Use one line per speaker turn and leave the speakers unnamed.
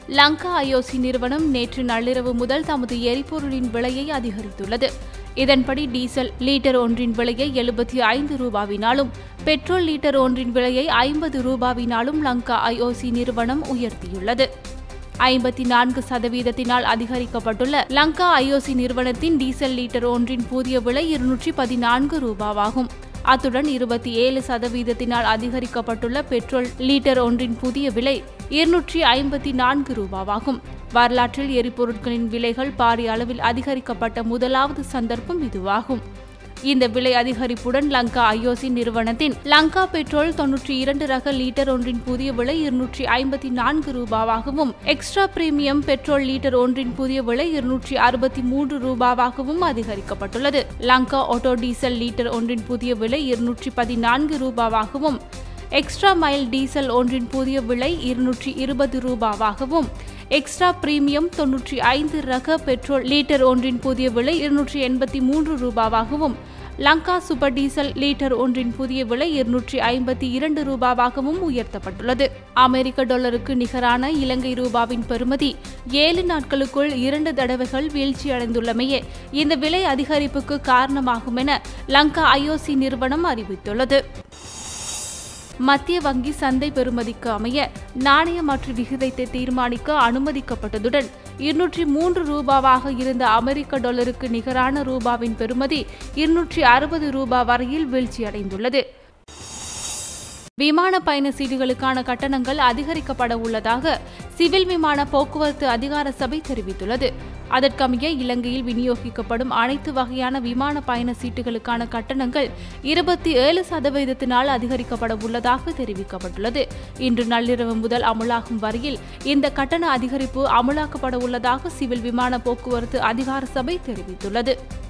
Lanka IOC நிறுவனம் நேற்று நள்ளிரவு முதல் தமது எரிபொருளின் விலையை அதிகரித்துள்ளது இதன்படி டீசல் லீட்டர் ஒன்றின் விலையை எழுபத்தி ஐந்து ரூபாவினாலும் பெட்ரோல் லீட்டர் ஒன்றின் விலையை ஐம்பது ரூபாவினாலும் லங்கா ஐஓசி நிறுவனம் உயர்த்தியுள்ளது ஐம்பத்தி நான்கு சதவீதத்தினால் அதிகரிக்கப்பட்டுள்ள லங்கா ஐஓசி நிறுவனத்தின் டீசல் லீட்டர் ஒன்றின் புதிய விலை இருநூற்றி பதினான்கு ரூபாவாகும் அத்துடன் இருபத்தி ஏழு சதவீதத்தினால் அதிகரிக்கப்பட்டுள்ள பெட்ரோல் லீட்டர் ஒன்றின் புதிய விலை இருநூற்றி ஐம்பத்தி நான்கு ரூபாவாகும் வரலாற்றில் எரிபொருட்களின் விலைகள் பாரிய அளவில் அதிகரிக்கப்பட்ட முதலாவது சந்தர்ப்பம் இதுவாகும் இந்த விலை அதிகரிப்புடன் லங்கா ஐஓசி நிறுவனத்தின் லங்கா பெட்ரோல் தொன்னூற்றி இரண்டு ரக லீட்டர் ஒன்றின் புதிய விலை இருநூற்றி ஐம்பத்தி நான்கு ரூபாவாகவும் எக்ஸ்ட்ரா பிரீமியம் பெட்ரோல் லீட்டர் ஒன்றின் புதிய விலை இருநூற்றி அறுபத்தி மூன்று ரூபாவாகவும் அதிகரிக்கப்பட்டுள்ளது லங்கா ஆட்டோ டீசல் லீட்டர் ஒன்றின் புதிய விலை இருநூற்றி பதினான்கு ரூபாவாகவும் எக்ஸ்ட்ரா மைல் டீசல் ஒன்றின் புதிய விலை இருநூற்றி இருபது ரூபாவாகவும் எக்ஸ்ட்ரா பிரீமியம் தொன்னூற்றி ஐந்து ரக பெட்ரோல் லீட்டர் ஒன்றின் புதிய விலை இருநூற்றி எண்பத்தி மூன்று ரூபாவாகவும் லங்கா சூப்பர் டீசல் லீட்டர் ஒன்றின் புதிய விலை இருநூற்றி ஐம்பத்தி இரண்டு ரூபாவாகவும் உயர்த்தப்பட்டுள்ளது அமெரிக்க டாலருக்கு நிகரான இலங்கை ரூபாவின் பெறுமதி ஏழு நாட்களுக்குள் இரண்டு தடவைகள் வீழ்ச்சியடைந்துள்ளமையே இந்த விலை அதிகரிப்புக்கு காரணமாகும் என லங்கா ஐஓசி நிறுவனம் அறிவித்துள்ளது மத்திய வங்கி சந்தை பெறுமதிக்கு அமைய நாணய மாற்று விகிதத்தை தீர்மானிக்க அனுமதிக்கப்பட்டதுடன் இருநூற்றி மூன்று ரூபாவாக இருந்த அமெரிக்க டாலருக்கு நிகரான ரூபாவின் பெறுமதி இருநூற்றி அறுபது ரூபா வரையில் வீழ்ச்சியடைந்துள்ளது விமான பயண சீட்டுகளுக்கான கட்டணங்கள் அதிகரிக்கப்பட உள்ளதாக சிவில் விமான போக்குவரத்து அதிகார சபை தெரிவித்துள்ளது அதற்கமைய இலங்கையில் விநியோகிக்கப்படும் அனைத்து வகையான விமான பயண சீட்டுகளுக்கான கட்டணங்கள் இருபத்தி ஏழு சதவீதத்தினால் அதிகரிக்கப்பட உள்ளதாக தெரிவிக்கப்பட்டுள்ளது இன்று நள்ளிரவு முதல் அமலாகும் வரையில் இந்த கட்டண அதிகரிப்பு அமலாக்கப்பட உள்ளதாக சிவில் விமான போக்குவரத்து அதிகார சபை தெரிவித்துள்ளது